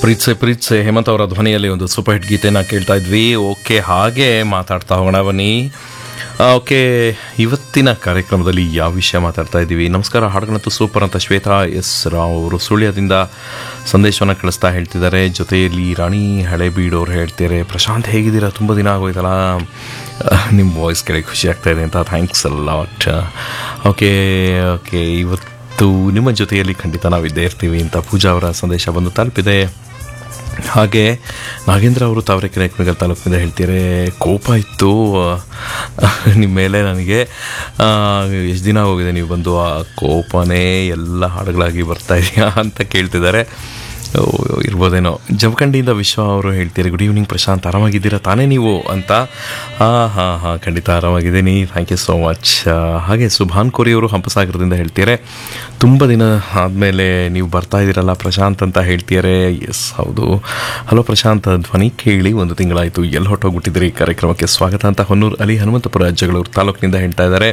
ಪ್ರೀತ್ಸೆ ಪ್ರೀತ್ಸೆ ಹೇಮಂತ್ ಅವರ ಧ್ವನಿಯಲ್ಲಿ ಒಂದು ಸೂಪರ್ ಹಿಟ್ ಗೀತೆನ ಕೇಳ್ತಾ ಇದ್ವಿ ಓಕೆ ಹಾಗೆ ಮಾತಾಡ್ತಾ ಹೋಗೋಣ ಬನ್ನಿ ಆ, ಓಕೆ ಇವತ್ತಿನ ಕಾರ್ಯಕ್ರಮದಲ್ಲಿ ಯಾವ ವಿಷಯ ಮಾತಾಡ್ತಾ ಇದ್ದೀವಿ ನಮಸ್ಕಾರ ಹಾಡುಗಳಂತೂ ಸೂಪರ್ ಅಂತ ಶ್ವೇತಾ ಎಸ್ ರಾವ್ ಅವರು ಸುಳ್ಯದಿಂದ ಸಂದೇಶವನ್ನು ಕಳಿಸ್ತಾ ಹೇಳ್ತಿದ್ದಾರೆ ಜೊತೆಯಲ್ಲಿ ರಾಣಿ ಹಳೆಬೀಡು ಅವ್ರು ಹೇಳ್ತಾರೆ ಪ್ರಶಾಂತ್ ಹೇಗಿದ್ದೀರಾ ತುಂಬ ದಿನ ಆಗೋಯ್ತಲ್ಲ ನಿಮ್ಮ ವಾಯ್ಸ್ ಕೇಳಿ ಖುಷಿ ಆಗ್ತಾ ಇದೆ ಅಂತ ಥ್ಯಾಂಕ್ಸ್ ಲಾಟ್ ಓಕೆ ಓಕೆ ಇವತ್ತು ನಿಮ್ಮ ಜೊತೆಯಲ್ಲಿ ಖಂಡಿತ ನಾವು ಇದ್ದೇ ಇರ್ತೀವಿ ಅಂತ ಪೂಜಾ ಅವರ ಸಂದೇಶ ಬಂದು ತಲುಪಿದೆ ಹಾಗೆ ನಾಗೇಂದ್ರ ಅವರು ತಾವರೆಕೆರೆ ಕುಣಿಗಲ್ ತಾಲೂಕಿನಿಂದ ಹೇಳ್ತಾರೆ ಕೋಪ ಇತ್ತು ನಿಮ್ಮ ಮೇಲೆ ನನಗೆ ಎಷ್ಟು ದಿನ ಹೋಗಿದೆ ನೀವು ಬಂದು ಆ ಕೋಪನೇ ಎಲ್ಲ ಹಾಡುಗಳಾಗಿ ಬರ್ತಾ ಇದೆಯಾ ಅಂತ ಕೇಳ್ತಿದ್ದಾರೆ ಓ, ಇರ್ಬೋದೇನೋ ಜಮಖಂಡಿಯಿಂದ ವಿಶ್ವ ಅವರು ಹೇಳ್ತೀರಿ ಗುಡ್ ಈವ್ನಿಂಗ್ ಪ್ರಶಾಂತ್ ಆರಾಮಾಗಿದ್ದೀರಾ ತಾನೇ ನೀವು ಅಂತ ಹಾಂ ಹಾಂ ಹಾಂ ಖಂಡಿತ ಆರಾಮಾಗಿದ್ದೀನಿ ಥ್ಯಾಂಕ್ ಯು ಸೋ ಮಚ್ ಹಾಗೆ ಸುಭಾನ್ ಕೋರಿ ಅವರು ಹಂಪಸಾಗರದಿಂದ ಹೇಳ್ತಾರೆ ತುಂಬ ದಿನ ಆದಮೇಲೆ ನೀವು ಬರ್ತಾ ಇದ್ದೀರಲ್ಲ ಪ್ರಶಾಂತ್ ಅಂತ ಹೇಳ್ತಿದ್ದಾರೆ ಎಸ್ ಹೌದು ಹಲೋ ಪ್ರಶಾಂತ್ ಧ್ವನಿ ಕೇಳಿ ಒಂದು ತಿಂಗಳಾಯಿತು ಎಲ್ಲಿ ಹೊಟ್ಟೋಗ್ಬಿಟ್ಟಿದ್ರಿ ಈ ಕಾರ್ಯಕ್ರಮಕ್ಕೆ ಸ್ವಾಗತ ಅಂತ ಹೊನ್ನೂರು ಅಲಿ ಹನುಮಂತಪುರ ಜಗಳೂರು ತಾಲೂಕಿನಿಂದ ಹೇಳ್ತಾ ಇದ್ದಾರೆ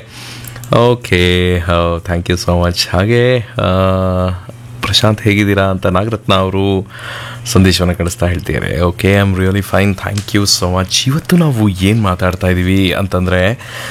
okay thank you so much ಹಾಗೆ ಆ, ಪ್ರಶಾಂತ್ ಹೇಗಿದ್ದೀರಾ ಅಂತ ನಾಗರತ್ನ ಅವರು ಸಂದೇಶವನ್ನು ಕಳಿಸ್ತಾ ಹೇಳ್ತಿದ್ದಾರೆ okay I am really fine thank you so much ಇವತ್ತು ನಾವು ಏನು ಮಾತಾಡ್ತಾ ಇದ್ದೀವಿ ಅಂತಂದರೆ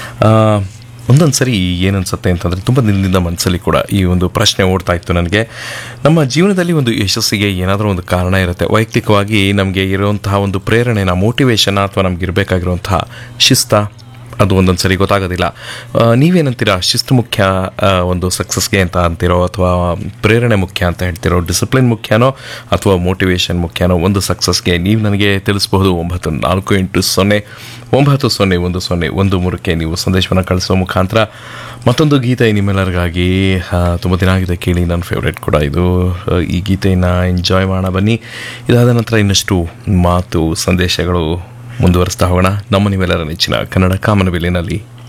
ಒಂದೊಂದು ಸರಿ ಏನನ್ಸುತ್ತೆ ಅಂತಂದರೆ ತುಂಬ ದಿನದಿಂದ ಮನಸ್ಸಲ್ಲಿ ಕೂಡ ಈ ಒಂದು ಪ್ರಶ್ನೆ ಓಡ್ತಾ ಇತ್ತು ನನಗೆ ನಮ್ಮ ಜೀವನದಲ್ಲಿ ಒಂದು ಯಶಸ್ಸಿಗೆ ಏನಾದರೂ ಒಂದು ಕಾರಣ ಇರುತ್ತೆ ವೈಯಕ್ತಿಕವಾಗಿ ನಮಗೆ ಇರುವಂತಹ ಒಂದು ಪ್ರೇರಣೆನ ಮೋಟಿವೇಶನ್ ಅಥವಾ ನಮ್ಗೆ ಇರಬೇಕಾಗಿರುವಂತಹ ಶಿಸ್ತ ಅದು ಒಂದೊಂದು ಸರಿ ಗೊತ್ತಾಗೋದಿಲ್ಲ ಆ, ನೀವೇನಂತೀರಾ ಶಿಸ್ತು ಮುಖ್ಯ ಆ, ಒಂದು ಸಕ್ಸಸ್ಗೆ ಅಂತ ಅಂತೀರೋ ಅಥವಾ ಪ್ರೇರಣೆ ಮುಖ್ಯ ಅಂತ ಹೇಳ್ತಿರೋ ಡಿಸಿಪ್ಲಿನ್ ಮುಖ್ಯನೋ ಅಥವಾ ಮೋಟಿವೇಶನ್ ಮುಖ್ಯನೋ ಒಂದು ಸಕ್ಸಸ್ಗೆ ನೀವು ನನಗೆ ತಿಳಿಸಬಹುದು ಒಂಬತ್ತು ನಾಲ್ಕು ಎಂಟು ಸೊನ್ನೆ ಒಂಬತ್ತು ಸೊನ್ನೆ ಒಂದು ಸೊನ್ನೆ ಒಂದು ಮೂರಕ್ಕೆ ನೀವು ಸಂದೇಶವನ್ನು ಕಳಿಸೋ ಮುಖಾಂತರ ಮತ್ತೊಂದು ಗೀತೆ ನಿಮ್ಮೆಲ್ಲರಿಗಾಗಿ ಆ, ತುಂಬ ದಿನ ಆಗಿದೆ ಕೇಳಿ ನನ್ನ ಫೇವ್ರೇಟ್ ಕೂಡ ಇದು ಆ, ಈ ಗೀತೆಯನ್ನು ಎಂಜಾಯ್ ಮಾಡೋಣ ಬನ್ನಿ ಇದಾದ ನಂತರ ಇನ್ನಷ್ಟು ಮಾತು ಸಂದೇಶಗಳು ಮುಂದುವರಿಸ್ತಾ ಹೋಗೋಣ ನಮ್ಮ ನಿಮ್ಮೆಲ್ಲರ ನೆಚ್ಚಿನ ಕನ್ನಡ ಕಾಮನಬಿಲ್ಲಿನಲ್ಲಿ